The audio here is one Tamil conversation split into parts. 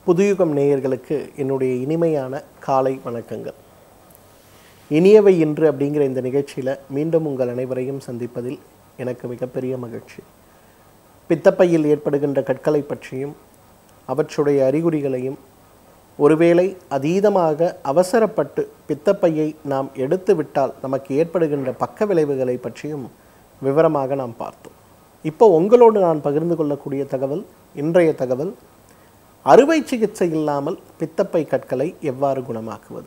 புதுயுகம் நேயர்களுக்கு என்னுடைய இனிமையான காலை வணக்கங்கள் இனியவை இன்று அப்படிங்கிற இந்த நிகழ்ச்சியில் மீண்டும் உங்கள் அனைவரையும் சந்திப்பதில் எனக்கு மிகப்பெரிய மகிழ்ச்சி பித்தப்பையில் ஏற்படுகின்ற கற்களை பற்றியும் அவற்றுடைய அறிகுறிகளையும் ஒருவேளை அதீதமாக அவசரப்பட்டு பித்தப்பையை நாம் எடுத்து விட்டால் நமக்கு ஏற்படுகின்ற பக்க விளைவுகளை பற்றியும் விவரமாக நாம் பார்த்தோம் இப்போ உங்களோடு நான் பகிர்ந்து கொள்ளக்கூடிய தகவல் இன்றைய தகவல் அறுவை சிகிச்சை இல்லாமல் பித்தப்பை கற்களை எவ்வாறு குணமாக்குவது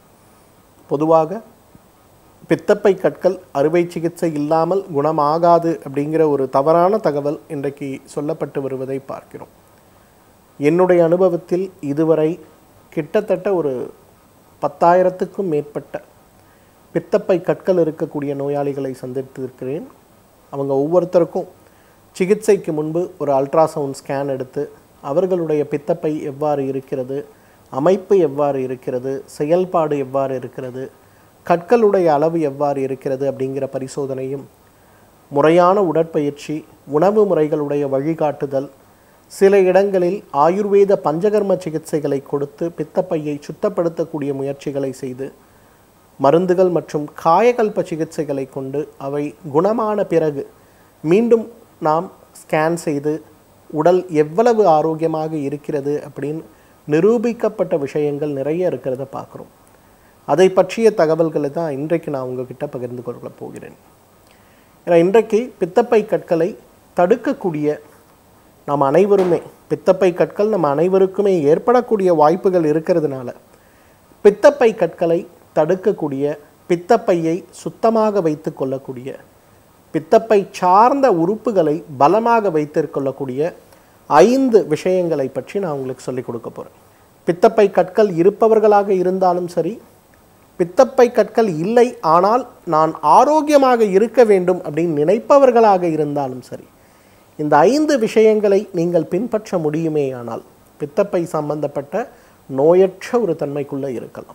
பொதுவாக பித்தப்பை கற்கள் அறுவை சிகிச்சை இல்லாமல் குணமாகாது அப்படிங்கிற ஒரு தவறான தகவல் இன்றைக்கு சொல்லப்பட்டு வருவதை பார்க்கிறோம் என்னுடைய அனுபவத்தில் இதுவரை கிட்டத்தட்ட ஒரு பத்தாயிரத்துக்கும் மேற்பட்ட பித்தப்பை கற்கள் இருக்கக்கூடிய நோயாளிகளை சந்தித்திருக்கிறேன் அவங்க ஒவ்வொருத்தருக்கும் சிகிச்சைக்கு முன்பு ஒரு அல்ட்ராசவுண்ட் ஸ்கேன் எடுத்து அவர்களுடைய பித்தப்பை எவ்வாறு இருக்கிறது அமைப்பு எவ்வாறு இருக்கிறது செயல்பாடு எவ்வாறு இருக்கிறது கற்களுடைய அளவு எவ்வாறு இருக்கிறது அப்படிங்கிற பரிசோதனையும் முறையான உடற்பயிற்சி உணவு முறைகளுடைய வழிகாட்டுதல் சில இடங்களில் ஆயுர்வேத பஞ்சகர்ம சிகிச்சைகளை கொடுத்து பித்தப்பையை சுத்தப்படுத்தக்கூடிய முயற்சிகளை செய்து மருந்துகள் மற்றும் காயகல்ப சிகிச்சைகளை கொண்டு அவை குணமான பிறகு மீண்டும் நாம் ஸ்கேன் செய்து உடல் எவ்வளவு ஆரோக்கியமாக இருக்கிறது அப்படின்னு நிரூபிக்கப்பட்ட விஷயங்கள் நிறைய இருக்கிறத பார்க்குறோம் அதை பற்றிய தகவல்களை தான் இன்றைக்கு நான் உங்ககிட்ட பகிர்ந்து கொள்ள போகிறேன் ஏன்னா இன்றைக்கு பித்தப்பை கற்களை தடுக்கக்கூடிய நாம் அனைவருமே பித்தப்பை கற்கள் நம்ம அனைவருக்குமே ஏற்படக்கூடிய வாய்ப்புகள் இருக்கிறதுனால பித்தப்பை கற்களை தடுக்கக்கூடிய பித்தப்பையை சுத்தமாக வைத்து கொள்ளக்கூடிய பித்தப்பை சார்ந்த உறுப்புகளை பலமாக வைத்திருக்கொள்ளக்கூடிய ஐந்து விஷயங்களை பற்றி நான் உங்களுக்கு சொல்லிக் கொடுக்க போகிறேன் பித்தப்பை கற்கள் இருப்பவர்களாக இருந்தாலும் சரி பித்தப்பை கற்கள் இல்லை ஆனால் நான் ஆரோக்கியமாக இருக்க வேண்டும் அப்படின்னு நினைப்பவர்களாக இருந்தாலும் சரி இந்த ஐந்து விஷயங்களை நீங்கள் பின்பற்ற முடியுமேயானால் பித்தப்பை சம்பந்தப்பட்ட நோயற்ற ஒரு தன்மைக்குள்ளே இருக்கலாம்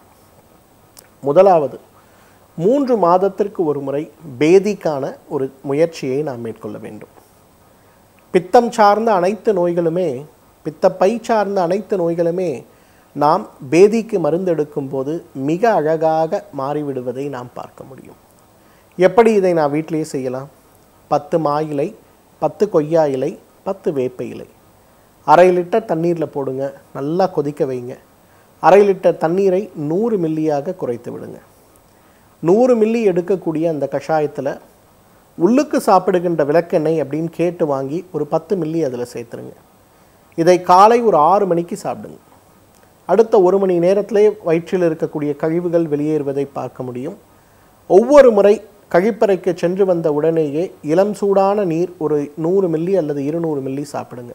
முதலாவது மூன்று மாதத்திற்கு ஒரு முறை பேதிக்கான ஒரு முயற்சியை நாம் மேற்கொள்ள வேண்டும் பித்தம் சார்ந்த அனைத்து நோய்களுமே பித்தப்பை சார்ந்த அனைத்து நோய்களுமே நாம் பேதிக்கு மருந்தெடுக்கும் போது மிக அழகாக மாறிவிடுவதை நாம் பார்க்க முடியும் எப்படி இதை நான் வீட்டிலேயே செய்யலாம் பத்து மா இலை பத்து கொய்யா இலை பத்து வேப்ப இலை அரை லிட்டர் தண்ணீரில் போடுங்க நல்லா கொதிக்க வைங்க அரை லிட்டர் தண்ணீரை நூறு மில்லியாக குறைத்து விடுங்க நூறு மில்லி எடுக்கக்கூடிய அந்த கஷாயத்தில் உள்ளுக்கு சாப்பிடுகின்ற விளக்கெண்ணெய் அப்படின்னு கேட்டு வாங்கி ஒரு பத்து மில்லி அதில் சேர்த்துருங்க இதை காலை ஒரு ஆறு மணிக்கு சாப்பிடுங்க அடுத்த ஒரு மணி நேரத்திலே வயிற்றில் இருக்கக்கூடிய கழிவுகள் வெளியேறுவதை பார்க்க முடியும் ஒவ்வொரு முறை கழிப்பறைக்கு சென்று வந்த உடனேயே இளம் சூடான நீர் ஒரு நூறு மில்லி அல்லது இருநூறு மில்லி சாப்பிடுங்க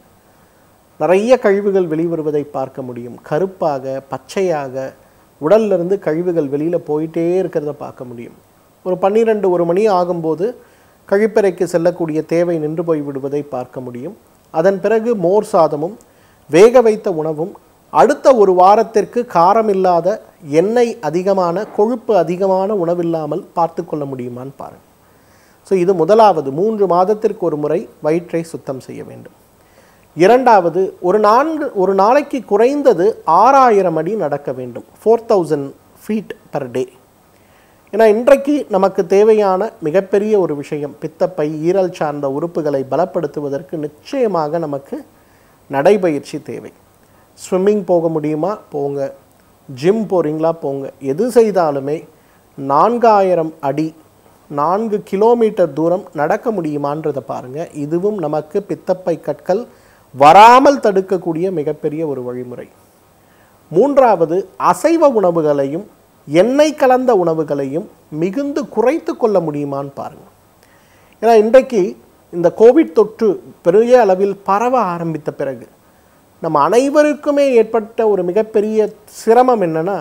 நிறைய கழிவுகள் வெளிவருவதை பார்க்க முடியும் கருப்பாக பச்சையாக உடல்ல இருந்து கழிவுகள் வெளியில் போயிட்டே இருக்கிறத பார்க்க முடியும் ஒரு பன்னிரெண்டு ஒரு மணி ஆகும்போது கழிப்பறைக்கு செல்லக்கூடிய தேவை நின்று போய் விடுவதை பார்க்க முடியும் அதன் பிறகு மோர் சாதமும் வேக வைத்த உணவும் அடுத்த ஒரு வாரத்திற்கு காரம் இல்லாத எண்ணெய் அதிகமான கொழுப்பு அதிகமான உணவில்லாமல் பார்த்து கொள்ள முடியுமான்னு பாருங்கள் ஸோ இது முதலாவது மூன்று மாதத்திற்கு ஒரு முறை வயிற்றை சுத்தம் செய்ய வேண்டும் இரண்டாவது ஒரு நான்கு ஒரு நாளைக்கு குறைந்தது ஆறாயிரம் அடி நடக்க வேண்டும் four thousand feet per day ஏன்னா இன்றைக்கு நமக்கு தேவையான மிகப்பெரிய ஒரு விஷயம் பித்தப்பை ஈரல் சார்ந்த உறுப்புகளை பலப்படுத்துவதற்கு நிச்சயமாக நமக்கு நடைபயிற்சி தேவை ஸ்விம்மிங் போக முடியுமா போங்க ஜிம் போகிறீங்களா போங்க எது செய்தாலுமே நான்காயிரம் அடி நான்கு கிலோமீட்டர் தூரம் நடக்க முடியுமான்றதை பாருங்கள் இதுவும் நமக்கு பித்தப்பை கற்கள் வராமல் தடுக்கக்கூடிய மிகப்பெரிய ஒரு வழிமுறை மூன்றாவது அசைவ உணவுகளையும் எண்ணெய் கலந்த உணவுகளையும் மிகுந்து குறைத்து கொள்ள முடியுமான்னு பாருங்கள் ஏன்னா இன்றைக்கு இந்த கோவிட் தொற்று பெரிய அளவில் பரவ ஆரம்பித்த பிறகு நம்ம அனைவருக்குமே ஏற்பட்ட ஒரு மிகப்பெரிய சிரமம் என்னன்னா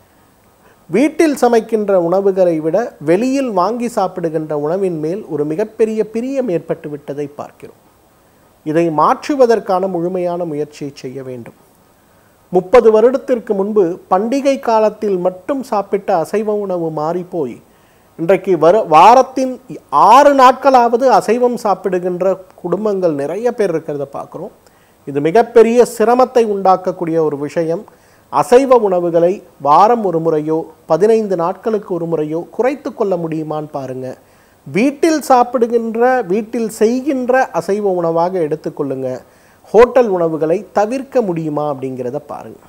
வீட்டில் சமைக்கின்ற உணவுகளை விட வெளியில் வாங்கி சாப்பிடுகின்ற உணவின் மேல் ஒரு மிகப்பெரிய பிரியம் ஏற்பட்டு விட்டதை பார்க்கிறோம் இதை மாற்றுவதற்கான முழுமையான முயற்சியை செய்ய வேண்டும் முப்பது வருடத்திற்கு முன்பு பண்டிகை காலத்தில் மட்டும் சாப்பிட்ட அசைவ உணவு மாறிப்போய் இன்றைக்கு வர வாரத்தின் ஆறு நாட்களாவது அசைவம் சாப்பிடுகின்ற குடும்பங்கள் நிறைய பேர் இருக்கிறத பார்க்குறோம் இது மிகப்பெரிய சிரமத்தை உண்டாக்கக்கூடிய ஒரு விஷயம் அசைவ உணவுகளை வாரம் ஒரு முறையோ பதினைந்து நாட்களுக்கு ஒரு முறையோ குறைத்து கொள்ள முடியுமான்னு பாருங்க வீட்டில் சாப்பிடுகின்ற வீட்டில் செய்கின்ற அசைவ உணவாக எடுத்துக்கொள்ளுங்க ஹோட்டல் உணவுகளை தவிர்க்க முடியுமா அப்படிங்கிறத பாருங்க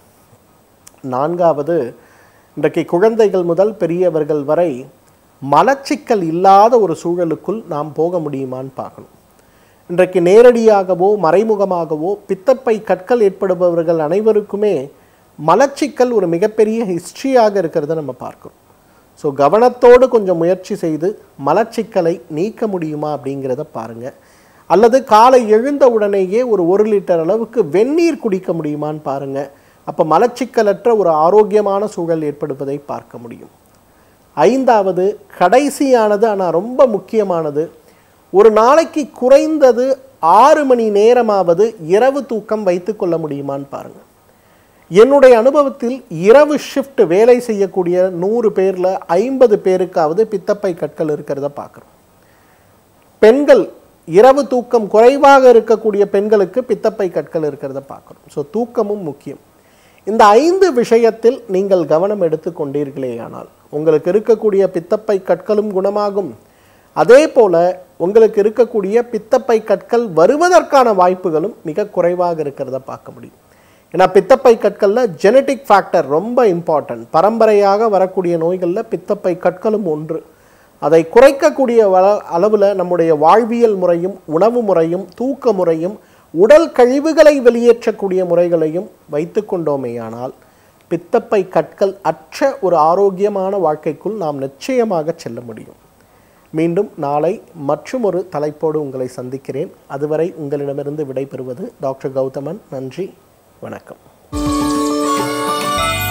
நான்காவது இன்றைக்கு குழந்தைகள் முதல் பெரியவர்கள் வரை மலச்சிக்கல் இல்லாத ஒரு சூழலுக்குள் நாம் போக முடியுமான்னு பார்க்கணும் இன்றைக்கு நேரடியாகவோ மறைமுகமாகவோ பித்தப்பை கற்கள் ஏற்படுபவர்கள் அனைவருக்குமே மலச்சிக்கல் ஒரு மிகப்பெரிய ஹிஸ்ட்ரியாக இருக்கிறத நம்ம பார்க்கிறோம் ஸோ கவனத்தோடு கொஞ்சம் முயற்சி செய்து மலச்சிக்கலை நீக்க முடியுமா அப்படிங்கிறத பாருங்கள் அல்லது காலை எழுந்த உடனேயே ஒரு ஒரு லிட்டர் அளவுக்கு வெந்நீர் குடிக்க முடியுமான்னு பாருங்கள் அப்போ மலச்சிக்கலற்ற ஒரு ஆரோக்கியமான சூழல் ஏற்படுவதை பார்க்க முடியும் ஐந்தாவது கடைசியானது ஆனால் ரொம்ப முக்கியமானது ஒரு நாளைக்கு குறைந்தது ஆறு மணி நேரமாவது இரவு தூக்கம் வைத்துக்கொள்ள முடியுமான்னு பாருங்கள் என்னுடைய அனுபவத்தில் இரவு ஷிஃப்ட் வேலை செய்யக்கூடிய நூறு பேரில் ஐம்பது பேருக்காவது பித்தப்பை கற்கள் இருக்கிறத பார்க்குறோம் பெண்கள் இரவு தூக்கம் குறைவாக இருக்கக்கூடிய பெண்களுக்கு பித்தப்பை கற்கள் இருக்கிறத பார்க்குறோம் ஸோ தூக்கமும் முக்கியம் இந்த ஐந்து விஷயத்தில் நீங்கள் கவனம் எடுத்து கொண்டீர்களேயானால் உங்களுக்கு இருக்கக்கூடிய பித்தப்பை கற்களும் குணமாகும் அதே போல உங்களுக்கு இருக்கக்கூடிய பித்தப்பை கற்கள் வருவதற்கான வாய்ப்புகளும் மிக குறைவாக இருக்கிறத பார்க்க முடியும் ஏன்னா பித்தப்பை கற்களில் ஜெனட்டிக் ஃபேக்டர் ரொம்ப இம்பார்ட்டன்ட் பரம்பரையாக வரக்கூடிய நோய்களில் பித்தப்பை கற்களும் ஒன்று அதை குறைக்கக்கூடிய அளவில் நம்முடைய வாழ்வியல் முறையும் உணவு முறையும் தூக்க முறையும் உடல் கழிவுகளை வெளியேற்றக்கூடிய முறைகளையும் வைத்து கொண்டோமேயானால் பித்தப்பை கற்கள் அற்ற ஒரு ஆரோக்கியமான வாழ்க்கைக்குள் நாம் நிச்சயமாக செல்ல முடியும் மீண்டும் நாளை மற்றும் ஒரு தலைப்போடு உங்களை சந்திக்கிறேன் அதுவரை உங்களிடமிருந்து விடைபெறுவது டாக்டர் கௌதமன் நன்றி வணக்கம்